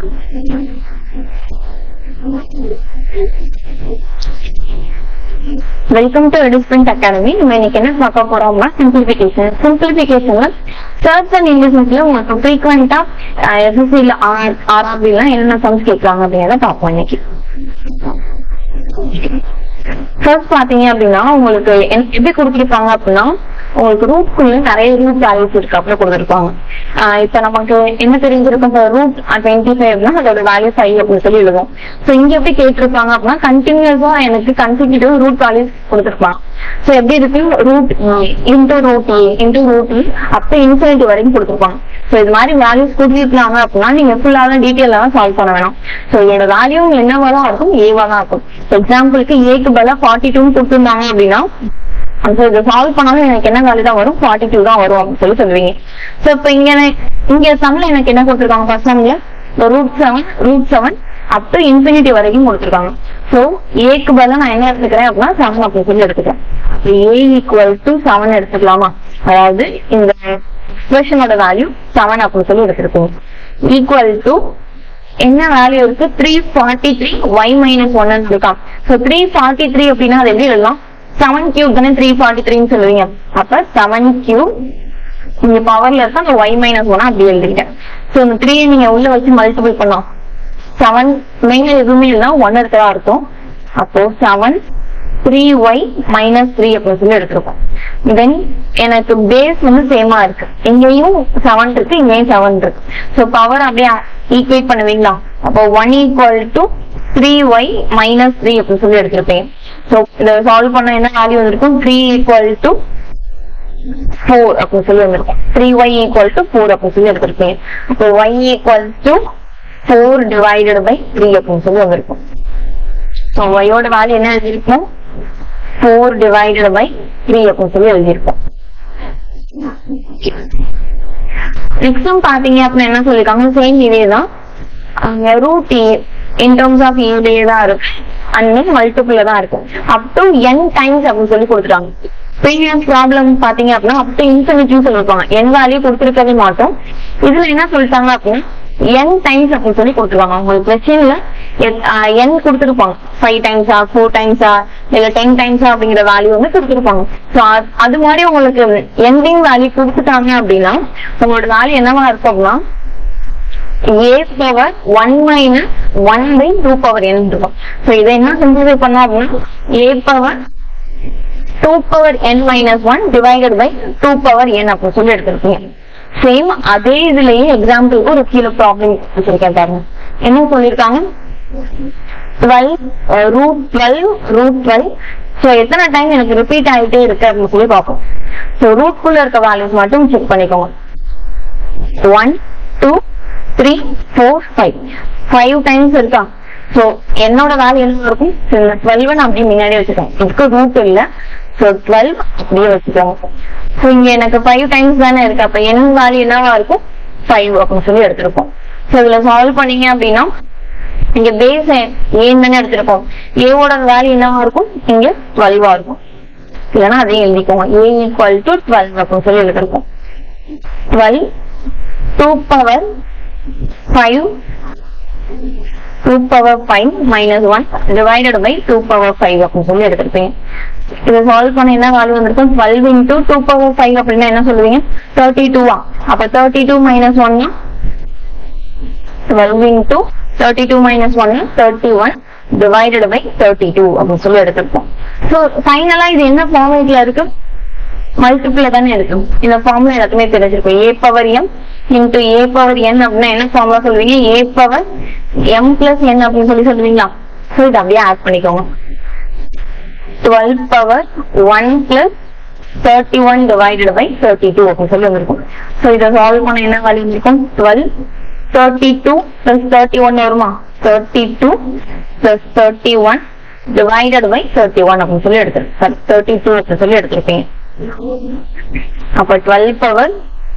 welcome to எடிஸ்பிரிண்ட் academy நம்ம இன்னைக்கு என்ன பார்க்க போறோம்னா சிம்பிளிபிகேஷன் சிம்பிளிபிகேஷன்ல சர்ச் அண்ட் இங்கிலீஷ்ல உங்களுக்கு ஃப்ரீக்வெண்டா எஸ்எஸ்சில ஆர் ஆர்ஆர்பிலாம் என்னென்ன சம்ஸ் கேட்கறாங்க அப்படிங்கிறத பார்ப்போம் இன்னைக்கு ஃபர்ஸ்ட் பாத்தீங்க அப்படின்னா உங்களுக்கு என்- எப்படி கொடுத்துருப்பாங்க அப்படின்னா உங்களுக்கு ரூட்குள்ள நிறைய ரூட் வேல்யூஸ் இருக்கு அப்படி கொடுத்துருப்பாங்க ஆஹ் இப்ப நமக்கு என்ன தெரிஞ்சிருக்கும் ரூட் டுவெண்ட்டி ஃபைவ்னா அதோட வேல்யூ ஃபைவ் அப்படின்னு சொல்லி எழுதும் ஸோ இங்க எப்படி கேட்டிருப்பாங்க அப்படின்னா கண்டினியூஸா எனக்கு கன்சிக்யூட்டிவ் ரூட் வேல்யூஸ் கொடுத்துருப்பாங்க ஸோ எப்படி இருக்கு root into root A into root E அப்ப இன்ஃபினிட்டி வரைக்கும் கொடுத்துருப்பாங்க ஸோ இது மாதிரி வேல்யூஸ் கொடுத்துருக்காங்க அப்படின்னா நீங்க ஃபுல்லாக டீட்டெயிலாக சால்வ் பண்ண வேணாம் ஸோ இதோட வேல்யூ என்னவா தான் இருக்கும் ஏவா தான் இருக்கும் எக்ஸாம்பிளுக்கு ஏக்கு பதிலாக ஃபார்ட்டி டூன்னு கொடுத்துருந்தாங்க அப்படின்னா ஸோ இதை சால்வ் பண்ணாலும் எனக்கு என்ன வேல்யூ தான் வரும் ஃபார்ட்டி டூ தான் வரும் அப்படின்னு சொல்லி சொல்லுவீங்க ஸோ இப்போ இங்க எனக்கு- இங்க சம்ல எனக்கு என்ன கொடுத்துருக்காங்க ஃபர்ஸ்ட் சம்ல root seven root seven up to infinity வரைக்கும் கொடுத்துருக்காங்க ஸோ ஏக்கு பதிலா நான் என்ன எடுத்துக்கிறேன் அப்படின்னா செவன் அப்படின்னு சொல்லி எடுத்துக்கிறேன் அப்போ ஏ ஈக்குவல் டு செவன் எடுத்துக்கலாமா அதாவது இந்த எக்ஸ்பிரஷனோட வேல்யூ செவன் அப்படின்னு சொல்லி எடுத்துருக்கோம் ஈக்குவல் டு என்ன வேல்யூ இருக்கு three forty three y minus ஒன்னு இருக்கான் ஸோ த்ரீ ஃபார்ட்டி த்ரீ அப்படின்னா அது எப்படி எழுதலாம் செவன் கியூப் தானே த்ரீ ஃபார்ட்டி த்ரீன்னு சொல்லுவீங்க அப்ப செவன் கியூப் இங்க பவர்ல இருக்க அந்த ஒய் மைனஸ் ஒன் அப்படி எழுதிக்கிட்டேன் ஸோ இந்த த்ரீ நீங்க உள்ள வச்சு மல்டிபிள் பண்ணலாம் செவன் மெயின்ல எதுவுமே இல்லை ஒன் இருக்கிறதா இருக்கும் அப்போ seven three y minus three அப்படின்னு சொல்லி எடுத்திருக்கோம் தென் எனக்கு பேஸ் வந்து சேமா இருக்கு இங்கேயும் செவன் இருக்கு இங்கேயும் செவன் இருக்கு ஸோ பவர் அப்படியே ஈக்குவேட் பண்ணுவீங்களா அப்போ one equal to three y minus three அப்படின்னு சொல்லி எடுத்திருப்பேன் ஸோ இதை சால்வ் பண்ண என்ன வேல்யூ வந்திருக்கும் த்ரீ ஈக்குவல் டு ஃபோர் அப்படின்னு சொல்லி வந்திருக்கும் three y equal to four அப்படின்னு சொல்லி எடுத்திருப்பேன் அப்போ y equal to four divided by three அப்படின்னு சொல்லி வந்திருக்கும் ஸோ ஒய்யோட வேல்யூ என்ன எழுதியிருக்கும் ஃபோர் டிவைடட் பை த்ரீ அப்படின்னு சொல்லி எழுதியிருக்கோம் நெக்ஸ்டும் பாத்தீங்க அப்படின்னா என்ன சொல்லிருக்காங்க சேம் இதே தான் ரூட் இன் டர்ம்ஸ் ஆஃப் இதே தான் இருக்கு அண்ட் மல்டிபிள் தான் இருக்கு அப் டு என் டைம்ஸ் அப்படின்னு சொல்லி கொடுத்துட்டாங்க ப்ரீவியஸ் ப்ராப்ளம் பாத்தீங்க அப்படின்னா அப் டு இன்ஃபினிட்டின்னு சொல்லிருப்பாங்க என் வேல்யூ கொடுத்துருக்கவே மாட்டோம் இதுல என்ன சொல்லிட்டாங்க அப்படின்னா என் டைம்ஸ் அப்படின்னு சொல்லி கொடுத்துருவாங்க உங்களுக்கு கொஸ்டின்ல என் கொடுத்துருப்பாங்க ஃபைவ் டைம்ஸா ஃபோர் டைம்ஸா இல்ல டென் டைம்ஸா அப்படிங்கிற வேல்யூ வந்து கொடுத்துருப்பாங்க ஸோ அது மாதிரி உங்களுக்கு எண்டிங் வேல்யூ கொடுத்துட்டாங்க அப்படின்னா உங்களோட வேல்யூ என்னவா இருக்கும் அப்படின்னா a power one minus one by two power n இருக்கும் ஸோ இதை என்ன சிம்பிளிஃபை பண்ணோம் அப்படின்னா a power two power n minus one divided by two power n அப்படின்னு சொல்லி எடுத்திருக்கீங்க சேம் அதே இதுலயே எக்ஸாம்பிளுக்கு ஒரு கீழே ப்ராப்ளம் வச்சிருக்கேன் பாருங்க என்ன சொல்லியிருக்காங்க twelve root twelve root twelve so எத்தனை டைம் எனக்கு ரிப்பீட் ஆகிட்டே இருக்கு அப்படின்னு சொல்லி பார்ப்போம் ஸோ ரூட்குள்ள இருக்க வேல்யூஸ் மட்டும் செக் பண்ணிக்கோங்க one two three four five five times இருக்கா ஸோ என்னோட வேல்யூ என்ன இருக்கும் டுவெல் நான் அப்படியே முன்னாடியே வச்சுக்கோங்க இதுக்கு ரூட் இல்லை ஸோ டுவெல் அப்படியே வச்சுக்கோங்க ஸோ இங்க எனக்கு ஃபைவ் டைம்ஸ் தானே இருக்கு அப்ப என்ன வேல்யூ என்னவா இருக்கும் ஃபைவ் அப்படின்னு சொல்லி எடுத்திருக்கோம் ஸோ இதுல சால்வ் பண்ணீங்க அப்படின்னா இங்க பேஸ் ஏன் தானே எடுத்திருக்கோம் ஏவோட வேல்யூ என்னவா இருக்கும் இங்க டுவெல்வா இருக்கும் இல்லைன்னா அதையும் எழுதிக்கோங்க ஏ ஈக்குவல் டு டுவெல் அப்படின்னு சொல்லி எழுதிருக்கோம் twelve two power five two power five minus one divided by two power five அப்படின்னு சொல்லி எடுத்திருப்பீங்க இதை சால்வ் பண்ண என்ன வேல்யூ வந்திருக்கும் twelve into two power five அப்படின்னா என்ன சொல்லுவீங்க தேர்ட்டி டூவா அப்ப தேர்ட்டி டூ மைனஸ் ஒன்னா twelve into thirty two minus one thirty one divided by thirty two அப்படின்னு சொல்லி எடுத்திருப்போம் ஸோ ஃபைனலா இது என்ன ஃபார்மேட்ல இருக்கு மல்டிபிள் தானே இருக்கும் இந்த ஃபார்ம்ல எல்லாத்துமே தெரிஞ்சிருக்கும் a power m into a power n அப்படின்னா என்ன ஃபார்ம்ல சொல்லுவீங்க a power m plus n அப்படின்னு சொல்லி சொல்லுவீங்களா ஸோ இதை அப்படியே ஆட் பண்ணிக்கோங்க twelve power one plus thirty one divided by thirty two அப்படின்னு சொல்லி வந்திருக்கும் ஸோ இதை சால்வ் பண்ண என்ன வேல்யூ இருக்கும் twelve thirty two plus thirty one வருமா thirty two plus thirty one divided by thirty one அப்படின்னு சொல்லி எடுத்துருக்கேன் தேர்ட்டி டூ அப்படின்னு சொல்லி எடுத்திருப்பீங்க அப்ப twelve power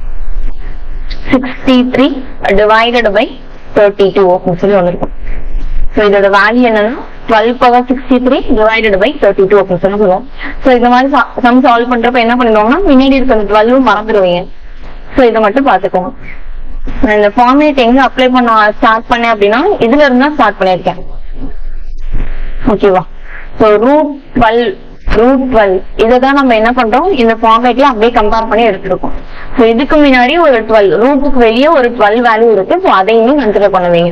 sixty three divided by thirty two அப்படின்னு சொல்லி வந்திருக்கும் ஸோ இதோட வேல்யூ என்னன்னா twelve power sixty three divided by thirty two அப்படின்னு சொல்லி சொல்லுவோம் ஸோ இந்த மாதிரி சம் சால்வ் பண்றப்ப என்ன பண்ணிடுவாங்கன்னா முன்னாடி இருக்கிற டுவெல்வும் மறந்துடுவீங்க ஸோ இதை மட்டும் பார்த்துக்கோங்க நான் இந்த ஃபார்மேட் எங்க அப்ளை பண்ண ஸ்டார்ட் பண்ணேன் அப்படின்னா இதுல இருந்து தான் ஸ்டார்ட் பண்ணிருக்கேன் ஓகேவா so root twelve root twelve இதை தான் நம்ம என்ன பண்றோம் இந்த ஃபார்மேட்ல அப்படியே கம்பேர் பண்ணி எடுத்திருக்கோம் ஸோ இதுக்கு முன்னாடி ஒரு டுவெல் ரூட்டுக்கு வெளியே ஒரு டுவெல் வேல்யூ இருக்கு ஸோ அதையும் கன்சிடர் பண்ணுவீங்க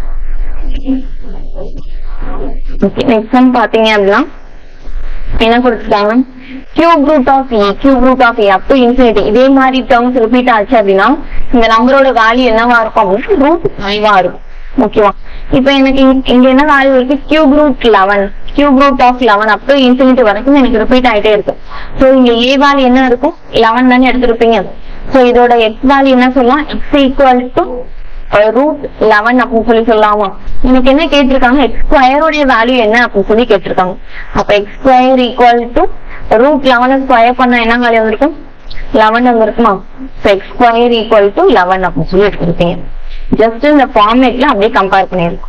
நெக்ஸ்ட் சம் பாத்தீங்க அப்படின்னா என்ன கொடுத்துருக்காங்க cube root of a cube root of a up to infinity இதே மாதிரி டேர்ம்ஸ் ரிப்பீட் ஆச்சு அப்படின்னா இந்த நம்பரோட வேல்யூ என்னவா இருக்கும் அப்படின்னா ரூட் ஃபைவா இருக்கும் ஓகேவா இப்போ எனக்கு இங்க- இங்க என்ன வேல்யூ இருக்கு cube root eleven cube root of eleven up to infinity வரைக்கும் எனக்கு ரிப்பீட் ஆயிட்டே இருக்கு ஸோ இங்க ஏ வேல்யூ என்ன இருக்கும் லெவன் தானே எடுத்திருப்பீங்க ஸோ இதோட எக்ஸ் வேல்யூ என்ன சொல்லலாம் x equal to root eleven அப்படின்னு சொல்லி சொல்லலாமா எனக்கு என்ன கேட்டிருக்காங்க எக்ஸ் ஸ்கொயருடைய வேல்யூ என்ன அப்படின்னு சொல்லி கேட்டிருக்காங்க அப்ப x square equal to root eleven square பண்ணா என்ன வேல்யூ வந்திருக்கும் லெவன் வந்திருக்குமா இப்போ x square equal to eleven அப்படின்னு சொல்லி எடுத்திருப்பீங்க ஜஸ்ட் இந்த ஃபார்மேட்ல அப்படியே கம்பேர் பண்ணிருக்கோம்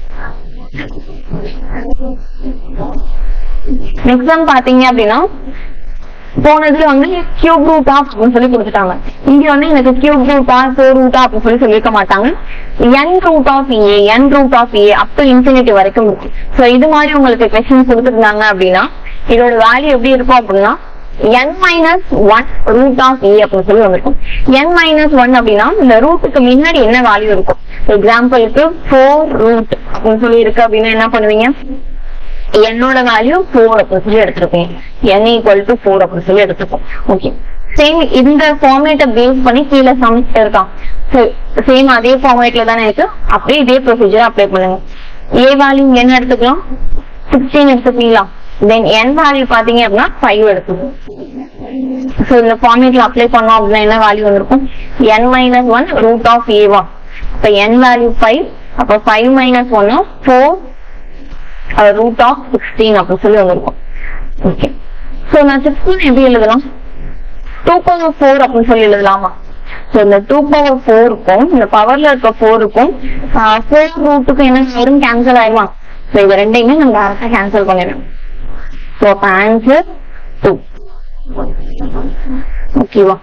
நெக்ஸ்ட் சம் பாத்தீங்க அப்படின்னா போனதுல வந்து கியூப் ரூட் ஆஃப் அப்படின்னு சொல்லி கொடுத்துட்டாங்க இங்க வந்து எனக்கு cube root of four root அப்படின்னு சொல்லி சொல்லியிருக்க மாட்டாங்க n root of a n root of a up to infinity வரைக்கும் இருக்கு ஸோ இது மாதிரி உங்களுக்கு கொஸ்டின் கொடுத்துருந்தாங்க அப்படின்னா இதோட வேல்யூ எப்படி இருக்கும் அப்படின்னா n minus one root of a அப்படின்னு சொல்லி வந்திருக்கும் n மைனஸ் ஒன் அப்படின்னா இந்த ரூட்டுக்கு முன்னாடி என்ன வேல்யூ இருக்கும் எக்ஸாம்பிளுக்கு ஃபோர் ரூட் அப்படின்னு சொல்லி இருக்கு அப்படின்னா என்ன பண்ணுவீங்க என்னோட வேல்யூ ஃபோர் அப்படின்னு சொல்லி எடுத்திருப்பேன் n ஈக்குவல் டு ஃபோர் அப்படின்னு சொல்லி எடுத்துப்போம் ஓகே சேம் இந்த ஃபார்மேட்டை பேஸ் பண்ணி கீழே சம் இருக்கான் சேம் அதே ஃபார்மேட்ல தானே இருக்கு அப்படியே இதே ப்ரொசீஜர் அப்ளை பண்ணுங்க ஏ வேல்யூ என்ன எடுத்துக்கலாம் சிக்ஸ்டீன் எடுத்துப்பீங்களா தென் n வேல்யூ பாத்தீங்க அப்படின்னா ஃபைவ் எடுத்துக்கணும் ஸோ இந்த ஃபார்மேட்ல அப்ளை பண்ணோம் அப்படின்னா என்ன வேல்யூ வந்திருக்கும் n minus one root of ஏவா இப்போ n வேல்யூ ஃபைவ் அப்போ ஃபைவ் மைனஸ் ஒன்னா ஃபோர் ரூட் ஆஃப் சிக்ஸ்டீன் அப்படின்னு சொல்லி வந்திருக்கும் ஓகே ஸோ நான் சிக்ஸ்டீன் எப்படி எழுதலாம் டூ பவர் ஃபோர் அப்படின்னு சொல்லி எழுதலாமா ஸோ இந்த டூ பவர் ஃபோருக்கும் இந்த பவர்ல இருக்க ஃபோருக்கும் ஃபோர் ரூட்டுக்கும் என்ன வரும் கேன்சல் ஆயிடுமா ஸோ இது ரெண்டையுமே நம்ம டேரக்டா கேன்சல் பண்ணிடணும் ஸோ அப்போ ஆன்சர் டூ ஓகேவா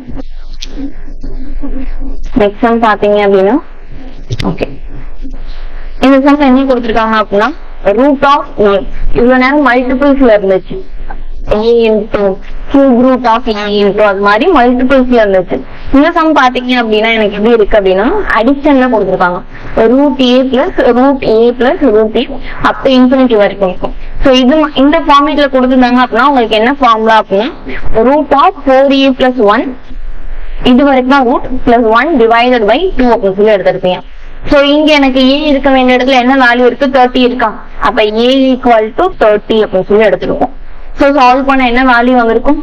நெக்ஸ்ட் சம் பாத்தீங்க அப்படின்னா ஓகே இந்த சம்ல என்ன கொடுத்திருக்காங்க அப்படின்னா ரூட் ஆஃப் ஏ இவ்வளவு நேரம் மல்டிபிள்ஸ்ல இருந்துச்சு a into cube root of a into அது மாதிரி மல்டிபிள்ஸ்ல இருந்துச்சு இந்த சம் பாத்தீங்க அப்படின்னா எனக்கு எப்படி இருக்கு அப்படின்னா அடிஷன்ல கொடுத்திருக்காங்க root a plus root a plus root a up to infinity வரைக்கும் இருக்கும் ஸோ இது ம- இந்த ஃபார்மேட்ல கொடுத்திருந்தாங்க அப்படின்னா உங்களுக்கு என்ன ஃபார்முலா அப்படின்னா root of four a plus one இது வரைக்கும் தான் root plus one divided by two அப்படின்னு சொல்லி எடுத்திருப்பீங்க சோ இங்க எனக்கு ஏ இருக்க வேண்டிய இடத்துல என்ன வேல்யூ இருக்கு தேர்ட்டி இருக்கா அப்ப ஏ ஈக்குவல் டு தேர்ட்டி அப்படின்னு சொல்லி எடுத்திருக்கோம் சோ சால்வ் பண்ண என்ன வேல்யூ வந்திருக்கும்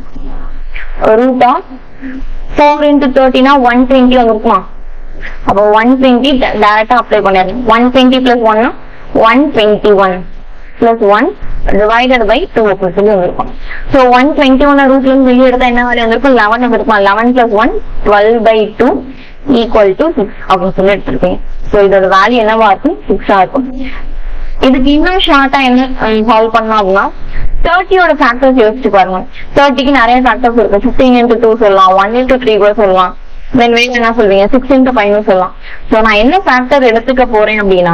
ரூட் ஆஃப் ஃபோர் இன்டூ தேர்ட்டினா ஒன் டுவெண்ட்டி வந்திருக்குமா அப்போ ஒன் டுவெண்ட்டி டேரக்டா அப்ளை பண்ணிடுறேன் ஒன் டுவெண்ட்டி பிளஸ் ஒன்னா one twenty one plus one divided by two அப்படின்னு சொல்லி வந்திருக்கும் ஸோ ஒன் டுவெண்ட்டி ஒன் ரூட்ல இருந்து வெளியே எடுத்தா என்ன வேல்யூ வந்திருக்கும் லெவன் வந்திருக்கும் eleven plus one twelve by two equal to six அப்படின்னு சொல்லி எடுத்திருப்பீங்க ஸோ இதோட வேல்யூ என்னவா இருக்கும் சிக்ஸா இருக்கும் இதுக்கு இன்னும் ஷார்ட்டா என்ன சால்வ் பண்ணலாம் அப்படின்னா தேர்ட்டியோட ஃபேக்டர்ஸ் யோசிச்சு பாருங்க தேர்ட்டிக்கு நிறைய ஃபேக்டர்ஸ் இருக்கு ஃபிஃப்டீன் இன்டூ டூ சொல்லலாம் ஒன் இன்டூ த்ரீ கூட சொல்லலாம் தென் வேற என்ன சொல்வீங்க சிக்ஸ் இன்டூ ஃபைவ்னு சொல்லலாம் ஸோ நான் என்ன ஃபேக்டர் எடுத்துக்க போறேன் அப்படின்னா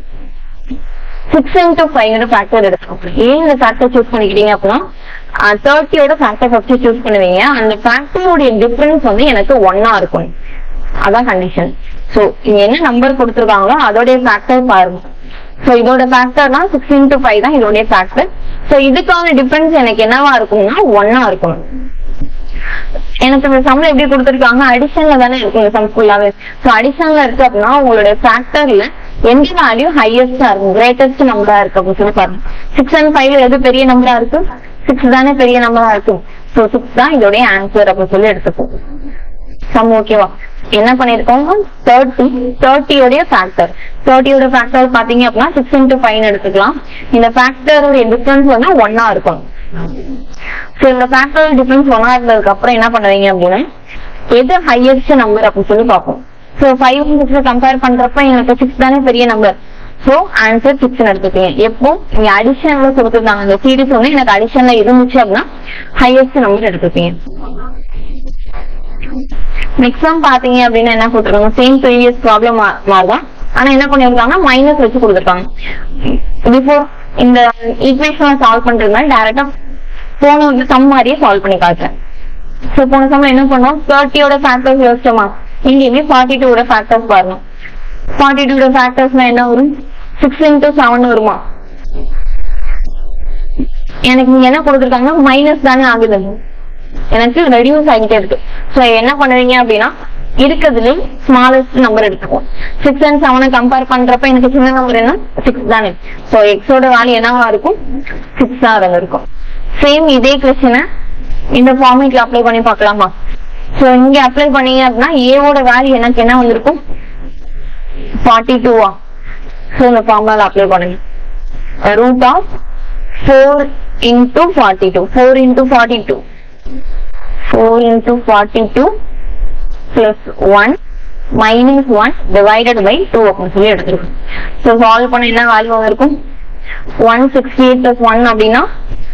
சிக்ஸ் இன்டூ ஃபைவ் ஃபேக்டர் எடுத்துக்கோங்க ஏன் இந்த ஃபேக்டர் சூஸ் பண்ணிக்கிட்டீங்க அப்படின்னா தேர்ட்டியோட ஃபேக்டர் ஃபர்ஸ்ட் சூஸ் பண்ணுவீங்க அந்த ஃபேக்டரோட டிஃபரன்ஸ் வந்து எனக்கு ஒன்னா இருக்கும் அதான் கண்டிஷன் சோ இங்க என்ன நம்பர் கொடுத்துருக்காங்களோ அதோடைய ஃபேக்டர் பாருங்க சோ இதோட ஃபேக்டர்னா சிக்ஸ் இன்டூ ஃபைவ் தான் இதோடைய ஃபேக்டர் சோ இதுக்கான டிஃபரன்ஸ் எனக்கு என்னவா இருக்கும்னா ஒன்னா இருக்கும் எனக்கு இந்த சம்ல எப்படி கொடுத்துருக்காங்க அடிஷன்ல தானே இருக்கு இந்த சம் ஃபுல்லாவே சோ அடிஷன்ல இருக்கு அப்படின்னா உங்களுடைய ஃபேக்டர்ல எந்த வேல்யூ ஹையஸ்டா இருக்கும் கிரேட்டஸ்ட் நம்பரா இருக்கு அப்படின்னு சொல்லி பாருங்க சிக்ஸ் அண்ட் ஃபைவ்ல எது பெரிய நம்பரா இருக்கு சிக்ஸ் தானே பெரிய நம்பரா இருக்கும் சோ சிக்ஸ் தான் இதோடைய ஆன்சர் அப்படின்னு சொல்லி எடுத்துப்போம் சம் ஓகேவா என்ன பண்ணிருக்கோம் தேர்ட்டி தேர்ட்டியோடைய ஃபேக்டர் தேர்ட்டியோட ஃபேக்டர் பாத்தீங்க அப்படின்னா சிக்ஸ் இன்டூ ஃபைவ் எடுத்துக்கலாம் இந்த ஃபேக்டருடைய டிஃபரன்ஸ் வந்து ஒன்னா இருக்கும் சோ இந்த ஃபேக்டர் டிஃபரன்ஸ் ஒன்னா இருந்ததுக்கு அப்புறம் என்ன பண்ணுவீங்க அப்படின்னா எது ஹையஸ்ட் நம்பர் அப்படின்னு சொல்லி பார்ப்போம் சோ ஃபைவ் சிக்ஸ் கம்பேர் பண்றப்ப எனக்கு சிக்ஸ் தானே பெரிய நம்பர் சோ ஆன்சர் சிக்ஸ் எடுத்துப்பீங்க எப்போ நீங்க அடிஷன்ல கொடுத்துருந்தாங்க இந்த சீரிஸ் வந்து எனக்கு அடிஷன்ல இருந்துச்சு அப்படின்னா ஹையஸ்ட் நம்பர் எடுத்துப்பீங்க நெக்ஸ்ட் சம் பாத்தீங்க அப்படின்னா என்ன கொடுத்துருக்காங்க சேம் ப்ரீவியஸ் ப்ராப்ளம் மாதிரிதான் ஆனா என்ன பண்ணிருக்காங்க மைனஸ் வச்சு கொடுத்துருக்காங்க பிஃபோர் இந்த ஈக்குவேஷனை சால்வ் பண்றதுனால டேரக்டா போன வந்து சம் மாதிரியே சால்வ் பண்ணி காட்டுறேன் ஸோ போன சம்ல என்ன பண்ணோம் தேர்ட்டியோட ஃபேக்டர்ஸ் யோசிச்சோமா இங்கேயுமே ஃபார்ட்டி டூட ஃபேக்டர்ஸ் பாருங்க ஃபார்ட்டி டூட ஃபேக்டர்ஸ்னா என்ன வரும் சிக்ஸ் இன்டூ செவன் வருமா எனக்கு இங்க என்ன கொடுத்துருக்காங்க மைனஸ் தானே ஆகுது எனக்கு ரெடியூஸ் ஆகிட்டே இருக்கு ஸோ என்ன பண்ணுவீங்க அப்படின்னா இருக்கிறதுல ஸ்மாலஸ்ட் நம்பர் எடுத்துக்குவோம் சிக்ஸ் அண்ட் செவனை கம்பேர் பண்றப்ப எனக்கு சின்ன நம்பர் என்ன சிக்ஸ் தானே ஸோ எக்ஸோட வேல்யூ என்னவா இருக்கும் சிக்ஸா இருக்கும் சேம் இதே கொஸ்டினை இந்த ஃபார்மேட்ல அப்ளை பண்ணி பார்க்கலாமா ஸோ இங்க அப்ளை பண்ணீங்க அப்படின்னா ஏவோட வேல்யூ எனக்கு என்ன வந்திருக்கும் ஃபார்ட்டி டூவா ஸோ இந்த ஃபார்முலால அப்ளை பண்ணுங்க root of four into forty two four into forty two four into forty two plus one minus one divided by two அப்படின்னு சொல்லி எடுத்துருக்கோம் ஸோ சால்வ் பண்ண என்ன வேல்யூ வந்திருக்கும் one sixty eight plus one அப்படின்னா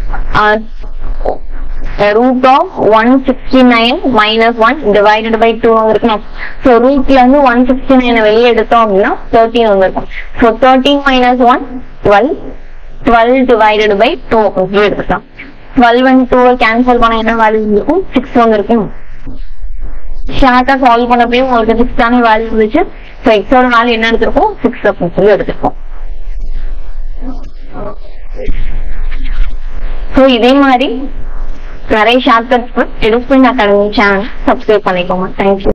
root of one sixty nine minus one divided by two வந்திருக்கணும் so ரூட்ல இருந்து ஒன் சிக்ஸ்டி நைன் வெளியே எடுத்தோம் அப்படின்னா தேர்ட்டின் வந்திருக்கும் so thirteen minus one twelve twelve divided by two அப்படின்னு சொல்லி எடுத்துக்கலாம் டுவெல் அண்ட் டூ கேன்சல் பண்ண என்ன வேல்யூ இருக்கும் சிக்ஸ் வந்திருக்கும் ஷார்ட்டா சால்வ் பண்ணப்பே உங்களுக்கு சிக்ஸ் தானே வேல்யூ இருந்துச்சு ஸோ எக்ஸோட வேல்யூ என்ன எடுத்திருக்கோம் சிக்ஸ் அப்படின்னு சொல்லி எடுத்திருக்கோம் ஸோ இதே மாதிரி நிறைய shortcuts Eduspin academy channel subscribe பண்ணிக்கோங்க தேங்க்யூ